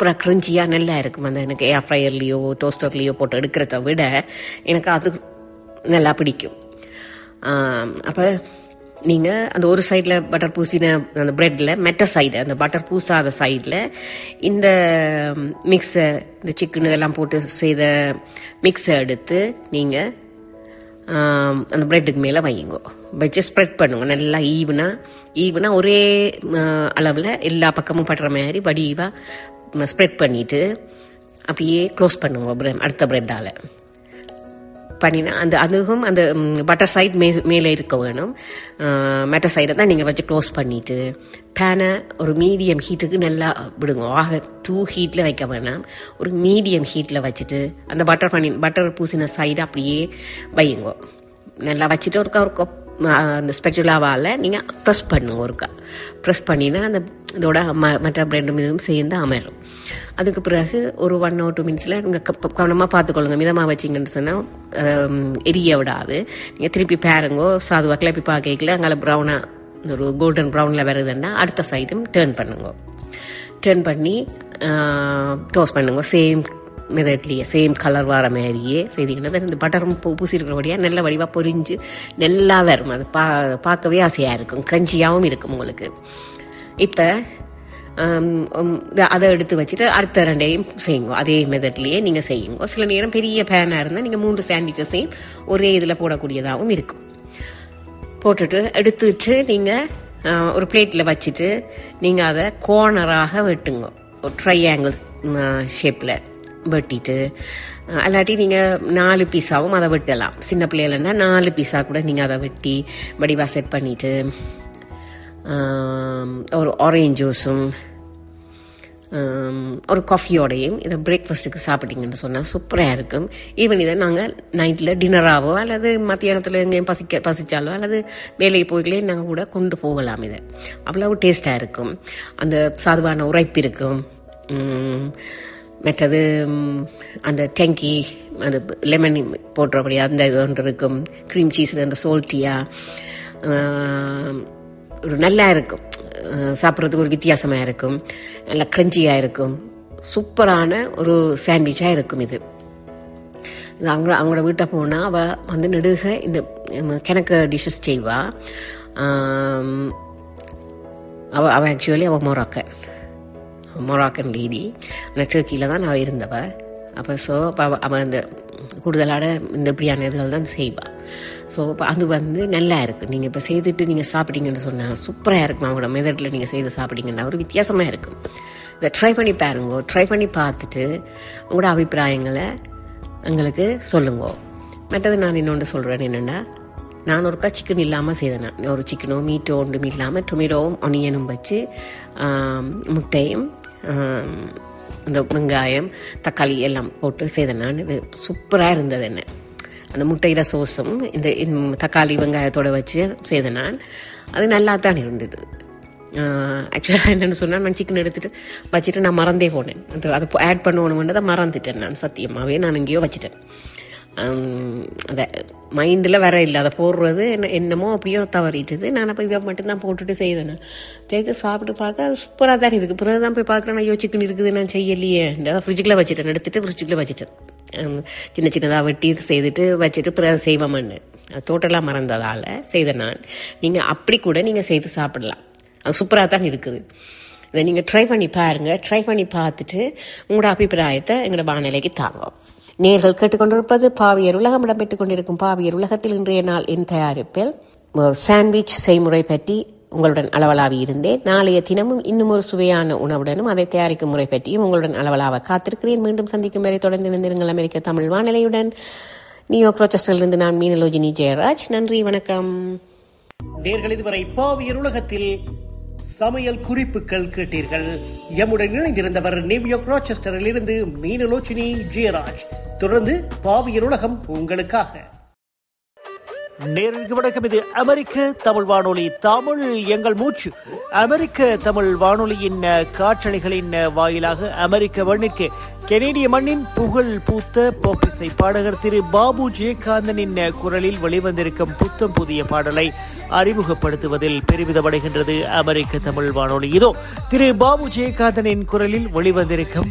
சூப்பராக க்ரன்ச்சியாக நல்லா இருக்கும் அந்த எனக்கு ஏர் ஃப்ரையர்லேயோ டோஸ்டர்லேயோ போட்டு எடுக்கிறத விட எனக்கு அது நல்லா பிடிக்கும் அப்போ நீங்கள் அந்த ஒரு சைடில் பட்டர் பூசின அந்த ப்ரெட்டில் மெட்ட சைடு அந்த பட்டர் பூசாத சைடில் இந்த மிக்ஸை இந்த சிக்கன் இதெல்லாம் போட்டு செய்த மிக்ஸை எடுத்து நீங்கள் அந்த ப்ரெட்டுக்கு மேலே வையுங்க வச்சு ஸ்ப்ரெட் பண்ணுங்க நல்லா ஈவனாக ஈவனாக ஒரே அளவில் எல்லா பக்கமும் படுற மாதிரி வடிவாக ஸ்ப்ரெட் பண்ணிவிட்டு அப்படியே க்ளோஸ் பண்ணுங்க ப்ரெட் அடுத்த ப்ரெட்டால் பண்ணினா அந்த அதுவும் அந்த பட்டர் சைட் மே மேலே இருக்க வேணும் மெட்ட சைடை தான் நீங்கள் வச்சு க்ளோஸ் பண்ணிவிட்டு பேனை ஒரு மீடியம் ஹீட்டுக்கு நல்லா விடுங்க ஆக டூ ஹீட்டில் வைக்க வேணாம் ஒரு மீடியம் ஹீட்டில் வச்சுட்டு அந்த பட்டர் பண்ணி பட்டர் பூசின சைடு அப்படியே வையுங்க நல்லா வச்சுட்டு ஒருக்கா ஒரு கப் அந்த ஸ்பெச்சுலாவால் நீங்கள் ப்ரெஸ் பண்ணுங்க ஒருக்கா ப்ரெஸ் பண்ணினா அந்த இதோட ம மற்ற பிரெண்டும் இதுவும் சேர்ந்து அமரும் அதுக்கு பிறகு ஒரு ஒன் ஓ டூ மினிட்ஸில் நீங்கள் கவனமாக பார்த்துக்கொள்ளுங்க மிதமாக வச்சிங்கன்னு சொன்னால் எரிய விடாது நீங்கள் திருப்பி பேருங்கோ சாதுவாக கிளப்பி பார்க்கல அங்கே ப்ரௌனாக ஒரு கோல்டன் ப்ரௌனில் வருதுன்னா அடுத்த சைடும் டேர்ன் பண்ணுங்க டேர்ன் பண்ணி டோஸ்ட் பண்ணுங்க சேம் மெதட்லேயே சேம் கலர் வர மாதிரியே செய்தீங்கன்னா இந்த பட்டரும் பூ பூசிருக்கிறபடியாக நல்ல வடிவாக பொரிஞ்சு நல்லா வரும் அது பா பார்க்கவே ஆசையாக இருக்கும் க்ரன்ச்சியாகவும் இருக்கும் உங்களுக்கு இப்போ அதை எடுத்து வச்சுட்டு அடுத்த ரெண்டையும் செய்யுங்க அதே மெத்தட்லேயே நீங்கள் செய்யுங்க சில நேரம் பெரிய பேனாக இருந்தால் நீங்கள் மூன்று சாண்ட்விச்சஸையும் ஒரே இதில் போடக்கூடியதாகவும் இருக்கும் போட்டுட்டு எடுத்துட்டு நீங்கள் ஒரு பிளேட்டில் வச்சுட்டு நீங்கள் அதை கோர்னராக வெட்டுங்க ஒரு ட்ரையாங்கிள் ஷேப்பில் வெட்டிட்டு அல்லாட்டி நீங்கள் நாலு பீஸாவும் அதை வெட்டலாம் சின்ன பிள்ளைகள்னா நாலு பீஸா கூட நீங்கள் அதை வெட்டி வடிவாக செட் பண்ணிவிட்டு ஒரு ஆரேஞ்ச் ஜூஸும் ஒரு காஃபியோடையும் இதை பிரேக்ஃபாஸ்ட்டுக்கு சாப்பிட்டீங்கன்னு சொன்னால் சூப்பராக இருக்கும் ஈவன் இதை நாங்கள் நைட்டில் டின்னராகவோ அல்லது மத்தியானத்தில் எங்கேயும் பசிக்க பசிச்சாலோ அல்லது வேலைக்கு போய்களே நாங்கள் கூட கொண்டு போகலாம் இதை அவ்வளவு டேஸ்ட்டாக இருக்கும் அந்த சாதுவான உரைப்பு இருக்கும் மற்றது அந்த டெங்கி அந்த லெமன் போடுறபடி அந்த இது ஒன்று இருக்கும் க்ரீம் சீஸ் அந்த சோல்ட்டியாக ஒரு நல்லா இருக்கும் சாப்பிட்றதுக்கு ஒரு வித்தியாசமாக இருக்கும் நல்லா க்ரன்ச்சியாக இருக்கும் சூப்பரான ஒரு சாண்ட்விச்சாக இருக்கும் இது இது அவங்க அவங்களோட வீட்டை போனால் அவள் வந்து நெடுக இந்த கிணக்கு டிஷ்ஷஸ் செய்வாள் அவள் அவள் ஆக்சுவலி அவள் மொராக்கன் மொராக்கன் லேடி அந்த டர்க்கியில் தான் நான் இருந்தவள் அப்போ ஸோ அப்போ அவள் அந்த கூடுதலான இந்த இப்படியான இதுகள் தான் செய்வாள் ஸோ இப்போ அது வந்து நல்லா இருக்குது நீங்கள் இப்போ செய்துட்டு நீங்கள் சாப்பிட்டீங்கன்னு சொன்னால் சூப்பராக இருக்கும் அவங்களோட மெதட்டில் நீங்கள் செய்து சாப்பிட்டீங்கன்னா ஒரு வித்தியாசமாக இருக்கும் இதை ட்ரை பண்ணி பாருங்க ட்ரை பண்ணி பார்த்துட்டு உங்களோட அபிப்பிராயங்களை எங்களுக்கு சொல்லுங்க மற்றது நான் இன்னொன்று சொல்கிறேன் என்னென்னா நான் ஒருக்கா சிக்கன் இல்லாமல் செய்தேன் ஒரு சிக்கனோ மீட்டோ ஒன்றும் இல்லாமல் டொமேட்டோவும் ஒனியனும் வச்சு முட்டையும் இந்த வெங்காயம் தக்காளி எல்லாம் போட்டு செய்தேன் நான் இது சூப்பராக இருந்தது என்ன அந்த முட்டையில சோஸும் இந்த தக்காளி வெங்காயத்தோடு வச்சு செய்தேன் நான் அது நல்லா தான் இருந்தது ஆக்சுவலாக என்னென்னு சொன்னால் நான் சிக்கன் எடுத்துகிட்டு வச்சுட்டு நான் மறந்தே போனேன் அது அதை ஆட் பண்ணணும்னு தான் மறந்துட்டேன் நான் சத்தியமாகவே நான் எங்கேயோ வச்சுட்டேன் அதை மைண்டில் வர இல்லை அதை போடுறது என்ன என்னமோ அப்படியோ தவறிட்டுது நான் அப்போ இதை மட்டும்தான் போட்டுட்டு செய்தேன் தேய்த்து சாப்பிட்டு பார்க்க அது சூப்பராக தான் இருக்குது பிறகு தான் போய் பார்க்குறேன் ஐயோ சிக்கன் இருக்குது நான் செய்யலையே அதை ஃப்ரிட்ஜுக்குள்ளே வச்சுட்டேன் எடுத்துட்டு ஃப்ரிட்ஜுக்குள்ளே வச்சுட்டேன் சின்ன சின்னதாக வெட்டி செய்துட்டு வச்சுட்டு பிறகு செய்வோம்னு டோட்டலாக மறந்ததால் செய்தேன் நான் நீங்கள் அப்படி கூட நீங்கள் செய்து சாப்பிடலாம் அது சூப்பராக தான் இருக்குது இதை நீங்கள் ட்ரை பண்ணி பாருங்கள் ட்ரை பண்ணி பார்த்துட்டு உங்களோட அபிப்பிராயத்தை எங்களோட வானிலைக்கு தாங்க நேர்கள் கேட்டுக்கொண்டிருப்பது பாவியர் உலகம் இடம்பெற்றுக் கொண்டிருக்கும் பாவியர் உலகத்தில் இன்றைய நாள் என் தயாரிப்பில் ஒரு சாண்ட்விச் செய்முறை பற்றி உங்களுடன் அளவலாவி இருந்தேன் நாளைய தினமும் இன்னும் ஒரு சுவையான உணவுடனும் அதை தயாரிக்கும் முறை பற்றியும் உங்களுடன் அளவலாக காத்திருக்கிறேன் மீண்டும் சந்திக்கும் வரை தொடர்ந்து இணைந்திருங்கள் அமெரிக்க தமிழ் வானிலையுடன் நியூயார்க் ரோச்சஸ்டரிலிருந்து நான் மீனலோஜினி ஜெயராஜ் நன்றி வணக்கம் நேர்கள் இதுவரை பாவியர் உலகத்தில் சமையல் குறிப்புகள் கேட்டீர்கள் எம்முடன் இணைந்திருந்தவர் நியூயார்க் ராச்செஸ்டரில் இருந்து மீனலோச்சினி ஜெயராஜ் தொடர்ந்து பாவியர் உலகம் உங்களுக்காக நேருக்கு வணக்கம் இது அமெரிக்க தமிழ் வானொலி தமிழ் எங்கள் மூச்சு அமெரிக்க தமிழ் வானொலியின் காற்றலைகளின் வாயிலாக அமெரிக்க மண்ணிற்கு கெனேடிய மண்ணின் புகழ் பூத்த போப்பிசை பாடகர் திரு பாபு ஜெயகாந்தனின் குரலில் வெளிவந்திருக்கும் புத்தம் புதிய பாடலை அறிமுகப்படுத்துவதில் பெருமிதமடைகின்றது அமெரிக்க தமிழ் வானொலி இதோ திரு பாபு ஜெயகாந்தனின் குரலில் வெளிவந்திருக்கும்